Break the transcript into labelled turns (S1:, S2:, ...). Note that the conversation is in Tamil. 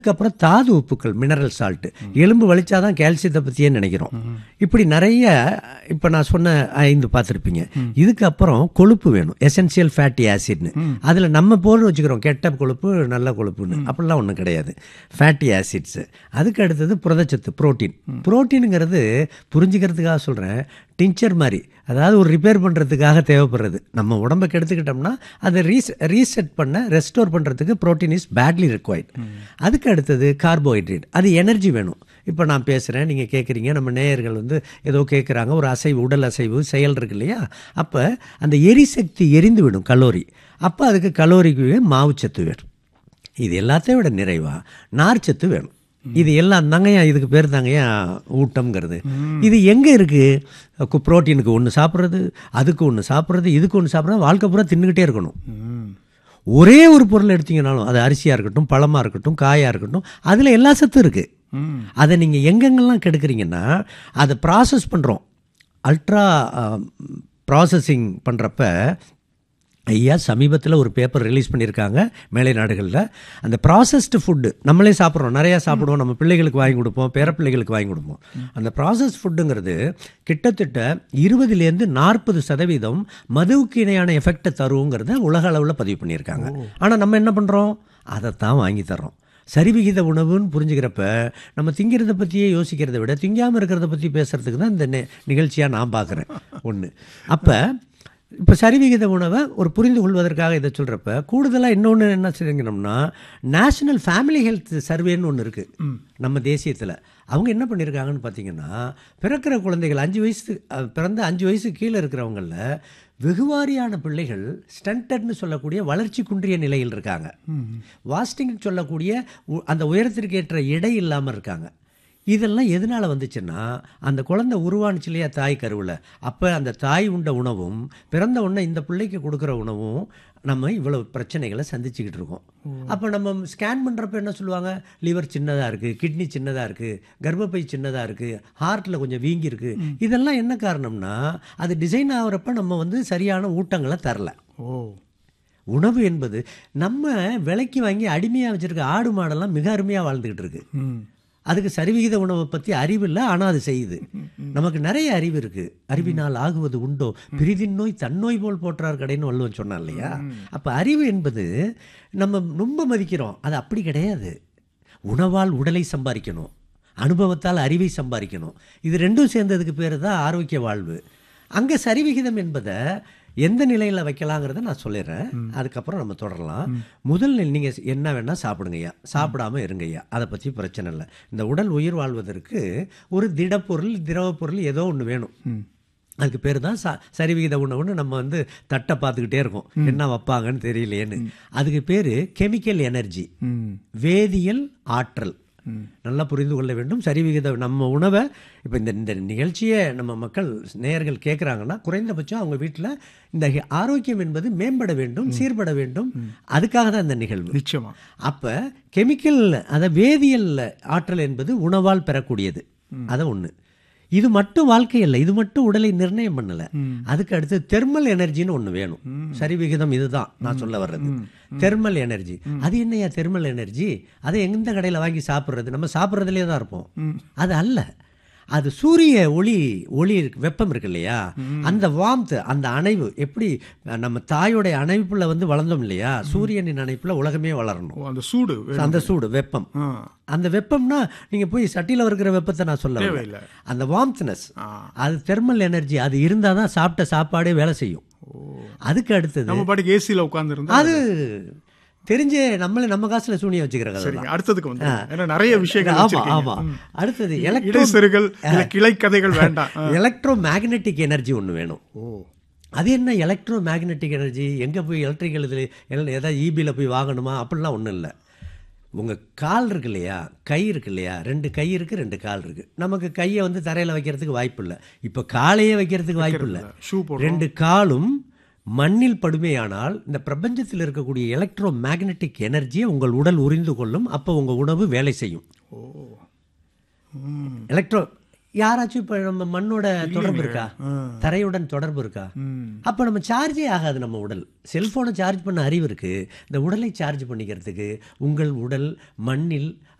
S1: அதுக்கப்புறம் தாது உப்புக்கள் மினரல் சால்ட் எலும்பு வலிச்சாதான் கால்சியத்தை பற்றியே நினைக்கிறோம் இப்படி நிறைய இப்போ நான் சொன்ன ஐந்து பார்த்துருப்பீங்க இதுக்கப்புறம் கொழுப்பு வேணும் எசென்சியல் ஃபேட்டி ஆசிட்னு அதில் நம்ம போல் வச்சுக்கிறோம் கெட்ட கொழுப்பு நல்ல கொழுப்புன்னு அப்படிலாம் ஒன்றும் கிடையாது ஃபேட்டி ஆசிட்ஸு அதுக்கு அடுத்தது புரதச்சத்து புரோட்டீன் புரோட்டீனுங்கிறது புரிஞ்சுக்கிறதுக்காக சொல்கிறேன் டிஞ்சர் மாதிரி அதாவது ஒரு ரிப்பேர் பண்ணுறதுக்காக தேவைப்படுறது நம்ம உடம்பை கெடுத்துக்கிட்டோம்னா அதை ரீஸ் ரீசெட் பண்ண ரெஸ்டோர் பண்ணுறதுக்கு ப்ரோட்டீன் இஸ் பேட்லி required அதுக்கு அடுத்தது கார்போஹைட்ரேட் அது எனர்ஜி வேணும் இப்போ நான் பேசுகிறேன் நீங்கள் கேட்குறீங்க நம்ம நேயர்கள் வந்து ஏதோ கேட்குறாங்க ஒரு அசைவு உடல் அசைவு செயல் இருக்கு இல்லையா அப்போ அந்த எரிசக்தி எரிந்து விடும் கலோரி அப்போ அதுக்கு கலோரிக்கு மாவுச்சத்து வேணும் இது எல்லாத்தையும் விட நிறைவா நார்ச்சத்து வேணும் இது எல்லாம் தாங்கய்யா இதுக்கு பேர் தாங்கய்யா ஊட்டம்ங்கிறது இது எங்கே இருக்குது புரோட்டீனுக்கு ஒன்று சாப்பிட்றது அதுக்கு ஒன்று சாப்பிட்றது இதுக்கு ஒன்று சாப்பிட்றது வாழ்க்கை பூரா தின்னுக்கிட்டே இருக்கணும் ஒரே ஒரு பொருள் எடுத்தீங்கனாலும் அது அரிசியாக இருக்கட்டும் பழமாக இருக்கட்டும் காயாக இருக்கட்டும் அதில் எல்லா சத்தும் இருக்குது அதை நீங்கள் எங்கெங்கெல்லாம் கெடுக்குறீங்கன்னா அதை ப்ராசஸ் பண்ணுறோம் அல்ட்ரா ப்ராசஸிங் பண்ணுறப்ப ஐயா சமீபத்தில் ஒரு பேப்பர் ரிலீஸ் பண்ணியிருக்காங்க மேலை நாடுகளில் அந்த ப்ராசஸ்டு ஃபுட்டு நம்மளே சாப்பிட்றோம் நிறையா சாப்பிடுவோம் நம்ம பிள்ளைகளுக்கு வாங்கி கொடுப்போம் பேர பிள்ளைகளுக்கு வாங்கி கொடுப்போம் அந்த ப்ராசஸ் ஃபுட்டுங்கிறது கிட்டத்தட்ட இருபதுலேருந்து நாற்பது சதவீதம் மதுவுக்கு இணையான எஃபெக்டை தருங்கிறத உலக அளவில் பதிவு பண்ணியிருக்காங்க ஆனால் நம்ம என்ன பண்ணுறோம் அதைத்தான் வாங்கி தர்றோம் சரிவிகித உணவுன்னு புரிஞ்சுக்கிறப்ப நம்ம திங்கிறத பற்றியே யோசிக்கிறத விட திங்காமல் இருக்கிறத பற்றி பேசுகிறதுக்கு தான் இந்த நிகழ்ச்சியாக நான் பார்க்குறேன் ஒன்று அப்போ இப்போ சரிவிகித உணவை ஒரு புரிந்து கொள்வதற்காக இதை சொல்கிறப்ப கூடுதலாக இன்னொன்று என்ன செய்யணும்னா நேஷனல் ஃபேமிலி ஹெல்த் சர்வேன்னு ஒன்று இருக்குது நம்ம தேசியத்தில் அவங்க என்ன பண்ணியிருக்காங்கன்னு பார்த்தீங்கன்னா பிறக்கிற குழந்தைகள் அஞ்சு வயசு அஹ், பிறந்த அஞ்சு வயசு கீழே இருக்கிறவங்களில் வெகுவாரியான பிள்ளைகள் ஸ்டண்டட்னு சொல்லக்கூடிய வளர்ச்சி குன்றிய நிலையில் இருக்காங்க வாஸ்டிங் சொல்லக்கூடிய உ- அந்த உயரத்திற்கு ஏற்ற எடை இல்லாமல் இருக்காங்க இதெல்லாம் எதனால் வந்துச்சுன்னா அந்த குழந்தை உருவானுச்சு இல்லையா தாய் கருவில் அப்போ அந்த தாய் உண்ட உணவும் பிறந்த உடனே இந்த பிள்ளைக்கு கொடுக்குற உணவும் நம்ம இவ்வளவு பிரச்சனைகளை சந்திச்சுக்கிட்டு இருக்கோம் அப்போ நம்ம ஸ்கேன் பண்ணுறப்ப என்ன சொல்லுவாங்க லிவர் சின்னதாக இருக்குது கிட்னி சின்னதாக இருக்குது கர்ப்பப்பை சின்னதாக இருக்குது ஹார்ட்டில் கொஞ்சம் வீங்கி இருக்கு இதெல்லாம் என்ன காரணம்னா அது டிசைன் ஆகிறப்ப நம்ம வந்து சரியான ஊட்டங்களை தரல
S2: ஓ
S1: உணவு என்பது நம்ம விலைக்கு வாங்கி அடிமையாக வச்சிருக்க ஆடு மாடெல்லாம் மிக அருமையாக வாழ்ந்துக்கிட்டு இருக்கு
S2: ம்
S1: அதுக்கு சரிவிகித உணவை பற்றி அறிவு இல்லை ஆனால் அது செய்யுது நமக்கு நிறைய அறிவு இருக்கு அறிவினால் ஆகுவது உண்டோ பிரிதின் நோய் தன்னோய் போல் போற்றார் கடைன்னு வள்ளுவன் சொன்னான் இல்லையா அப்போ அறிவு என்பது நம்ம ரொம்ப மதிக்கிறோம் அது அப்படி கிடையாது உணவால் உடலை சம்பாதிக்கணும் அனுபவத்தால் அறிவை சம்பாதிக்கணும் இது ரெண்டும் சேர்ந்ததுக்கு பேர் தான் ஆரோக்கிய வாழ்வு அங்கே சரிவிகிதம் என்பதை எந்த நிலையில் வைக்கலாங்கிறத நான் சொல்லிடுறேன் அதுக்கப்புறம் நம்ம தொடரலாம் முதல் நீங்கள் என்ன வேணால் சாப்பிடுங்கய்யா சாப்பிடாம இருங்கய்யா அதை பற்றி பிரச்சனை இல்லை இந்த உடல் உயிர் வாழ்வதற்கு ஒரு திடப்பொருள் திரவ பொருள் ஏதோ ஒன்று வேணும் அதுக்கு பேர் தான் ச சரிவிகித உணவுன்னு நம்ம வந்து தட்டை பார்த்துக்கிட்டே இருக்கோம் என்ன வைப்பாங்கன்னு தெரியலையேன்னு அதுக்கு பேர் கெமிக்கல் எனர்ஜி
S2: ம்
S1: வேதியியல் ஆற்றல் நல்லா புரிந்து கொள்ள வேண்டும் சரிவிகித நம்ம உணவை இப்போ இந்த இந்த நிகழ்ச்சியை நம்ம மக்கள் நேயர்கள் கேட்குறாங்கன்னா குறைந்தபட்சம் அவங்க வீட்டில் இந்த ஹெ- ஆரோக்கியம் என்பது மேம்பட வேண்டும் சீர்பட வேண்டும் அதுக்காக தான் இந்த நிகழ்வு
S2: நிச்சயமா
S1: அப்போ கெமிக்கல் அதை வேதியியல் ஆற்றல் என்பது உணவால் பெறக்கூடியது அதை ஒன்று இது மட்டும் வாழ்க்கை இல்லை இது மட்டும் உடலை நிர்ணயம் பண்ணல அதுக்கு அடுத்து தெர்மல் எனர்ஜின்னு ஒன்று வேணும் சரி விகிதம் இதுதான் நான் சொல்ல வர்றது தெர்மல் எனர்ஜி அது என்னையா தெர்மல் எனர்ஜி அதை எந்த கடையில் வாங்கி சாப்பிட்றது நம்ம சாப்பிட்றதுலே தான் இருப்போம் அது அல்ல அது சூரிய ஒளி ஒளி இருக்கு வெப்பம் இருக்கு இல்லையா அந்த வார்ம்த் அந்த அணைவு எப்படி நம்ம தாயோடைய அணைப்புல வந்து வளர்ந்தோம் இல்லையா சூரியனின் அணைப்புல உலகமே வளரணும்
S2: ஓ அந்த சூடு வேணும்.
S1: அந்த சூடு வெப்பம்
S2: ஆ
S1: அந்த வெப்பம்னா நீங்க போய் சட்டியில இருக்கிற வெப்பத்தை நான் சொல்ல வரல.
S2: தேவையில்லை.
S1: அந்த வார்ம்த்னஸ்
S2: ஆ.
S1: அது தெர்மல் எனர்ஜி அது இருந்தால் தான் சாப்பிட்ட சாப்பாடே வேலை செய்யும் அதுக்கு அடுத்தது
S2: நம்ம பாட்டுக்கு ஏசியில் உட்காந்துருந்தா
S1: அது தெரிஞ்ச நம்மளே நம்ம காசுல சூனியம் வச்சுக்கிற கதை
S2: சரிங்க அடுத்ததுக்கு வந்து ஏன்னா நிறைய விஷயங்கள்
S1: ஆமா
S2: வச்சிருக்கீங்க.
S1: ஆமா அடுத்தது எலக்ட்ரோ
S2: இடைச்செருகள் இல்ல கிளை கதைகள் வேண்டாம் ஆ.
S1: எலக்ட்ரோ மேக்னெட்டிக் எனர்ஜி ஒன்று வேணும்
S2: ஓ
S1: அது என்ன எலக்ட்ரோ மேக்னெட்டிக் எனர்ஜி எங்கே போய் எலக்ட்ரிக்கல் இதில் எல்லாம் ஏதாவது ஈபியில் போய் வாங்கணுமா அப்படிலாம் ஒன்றும் இல்லை உங்கள் கால் இருக்கு இல்லையா கை இருக்கு இல்லையா ரெண்டு கை இருக்குது ரெண்டு கால் இருக்குது நமக்கு கையை வந்து தரையில் வைக்கிறதுக்கு வாய்ப்பு இல்லை இப்போ காலையே வைக்கிறதுக்கு வாய்ப்பு இல்லை
S2: ஷூ போடுறோம்
S1: ரெண்டு காலும் மண்ணில் படுமையானால் இந்த பிரபஞ்சத்தில் இருக்கக்கூடிய எலக்ட்ரோ மேக்னெட்டிக் எனர்ஜியை உங்கள் உடல் உறிந்து கொள்ளும் அப்போ உங்கள் உணவு வேலை செய்யும்
S2: ஓ ம்
S1: எலக்ட்ரோ யாராச்சும் இப்ப நம்ம மண்ணோட தொடர்பு இருக்கா தரையுடன் தொடர்பு இருக்கா
S2: ம்.
S1: அப்ப நம்ம சார்ஜே ஆகாது நம்ம உடல் செல்போனை சார்ஜ் பண்ண அறிவு இருக்கு இந்த உடலை சார்ஜ் பண்ணிக்கிறதுக்கு உங்கள் உடல் மண்ணில்